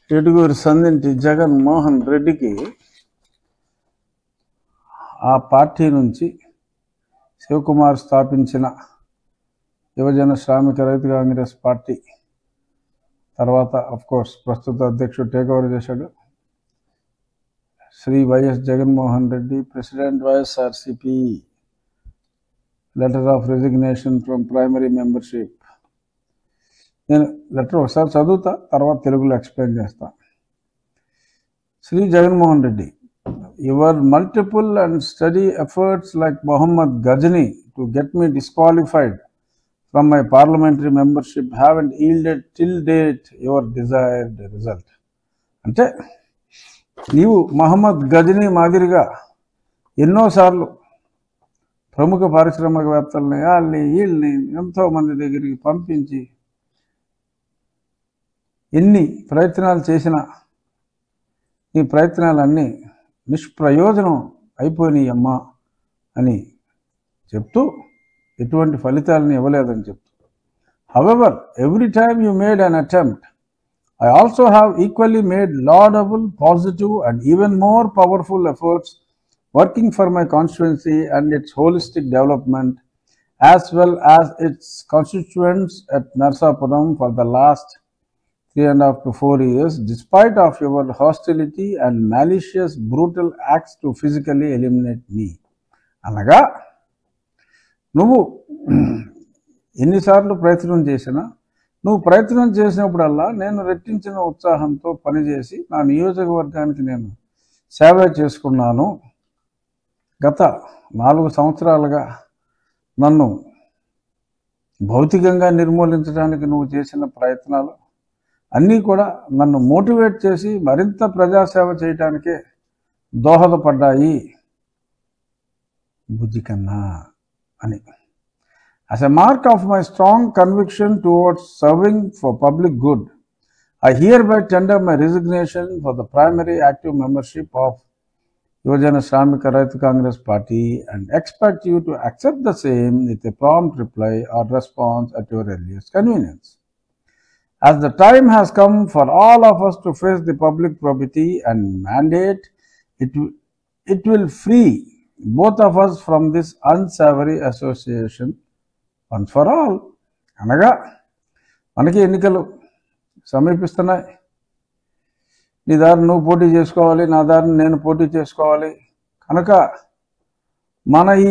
ఏడుగురు సందింటి జగన్ మోహన్ రెడ్డికి ఆ పార్టీ నుంచి శివకుమార్ స్థాపించిన యువజన శ్రామిక రైతు కాంగ్రెస్ పార్టీ తర్వాత కోర్స్ ప్రస్తుత అధ్యక్షుడు టేక్ ఓవర్ చేశాడు Shri YS Jaganmohan Reddy president YSRCP letter of resignation from primary membership నేను లెటర్ ఒకసారి చదువుతా తర్వాత తెలుగులో ఎక్స్ప్లెయిన్ చేస్తా Shri Jaganmohan Reddy your multiple and steady efforts like Mohammad Ghazni to get me disqualified from my parliamentary membership haven't yielded till date your desired result అంటే నీవు మహమ్మద్ గజనీ మాదిరిగా ఎన్నోసార్లు ప్రముఖ పారిశ్రామికవేత్తల్ని వాళ్ళని వీళ్ళని ఎంతో మంది దగ్గరికి పంపించి ఎన్ని ప్రయత్నాలు చేసినా ఈ ప్రయత్నాలన్నీ నిష్ప్రయోజనం అయిపోయినాయి అమ్మా అని చెప్తూ ఎటువంటి ఫలితాలను ఇవ్వలేదని చెప్తూ however every time you made an attempt I also have equally made laudable, positive, and even more powerful efforts working for my constituency and its holistic development, as well as its constituents at Narsapuram for the last three and a half to four years, despite of your hostility and malicious, brutal acts to physically eliminate me. అనగా నువ్వు ఎన్నిసార్లు ప్రయత్నం చేసినా నువ్వు ప్రయత్నం చేసినప్పుడల్లా నేను రెట్టించిన ఉత్సాహంతో పనిచేసి నా నియోజకవర్గానికి నేను సేవ చేసుకున్నాను గత నాలుగు సంవత్సరాలుగా నన్ను భౌతికంగా నిర్మూలించడానికి నువ్వు చేసిన ప్రయత్నాలు అన్నీ కూడా నన్ను మోటివేట్ చేసి మరింత ప్రజాసేవ చేయటానికే దోహదపడ్డాయి బుద్ధి కన్నా అని As a mark of my strong conviction towards serving for public good, I hereby tender my resignation for the primary active membership of Yojana Shramika Raitu Congress Party and expect you to accept the same with a prompt reply or response at your earliest convenience. As the time has come for all of us to face the public probity and mandate, it, wi- it will free both of us from this unsavory association once for all అనగా మనకి ఎన్నికలు సమీపిస్తున్నాయి నీ దారిని నువ్వు పోటీ చేసుకోవాలి నా దారిని నేను పోటీ చేసుకోవాలి కనుక మన ఈ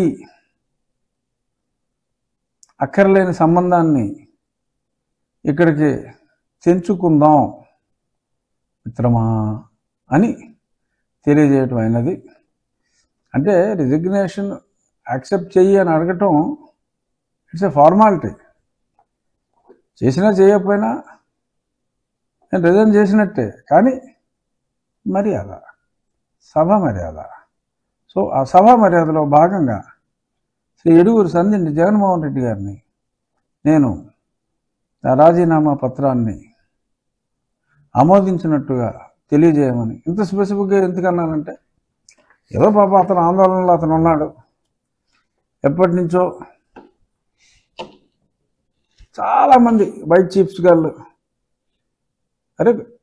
అక్కర్లేని సంబంధాన్ని ఇక్కడికి తెంచుకుందాం మిత్రమా అని తెలియజేయటం అయినది అంటే రిజిగ్నేషన్ యాక్సెప్ట్ చెయ్యి అని అడగటం ఇట్స్ ఎ ఫార్మాలిటీ చేసినా చేయకపోయినా నేను రిజైన్ చేసినట్టే కానీ మర్యాద సభ మర్యాద సో ఆ సభ మర్యాదలో భాగంగా శ్రీ ఎడుగురు సంధిండి జగన్మోహన్ రెడ్డి గారిని నేను నా రాజీనామా పత్రాన్ని ఆమోదించినట్టుగా తెలియజేయమని ఇంత స్పెసిఫిక్గా ఎందుకన్నానంటే ఏదో పాప అతను ఆందోళనలో అతను ఉన్నాడు ఎప్పటి నుంచో చాలామంది వైట్ చీఫ్స్ గారు అరే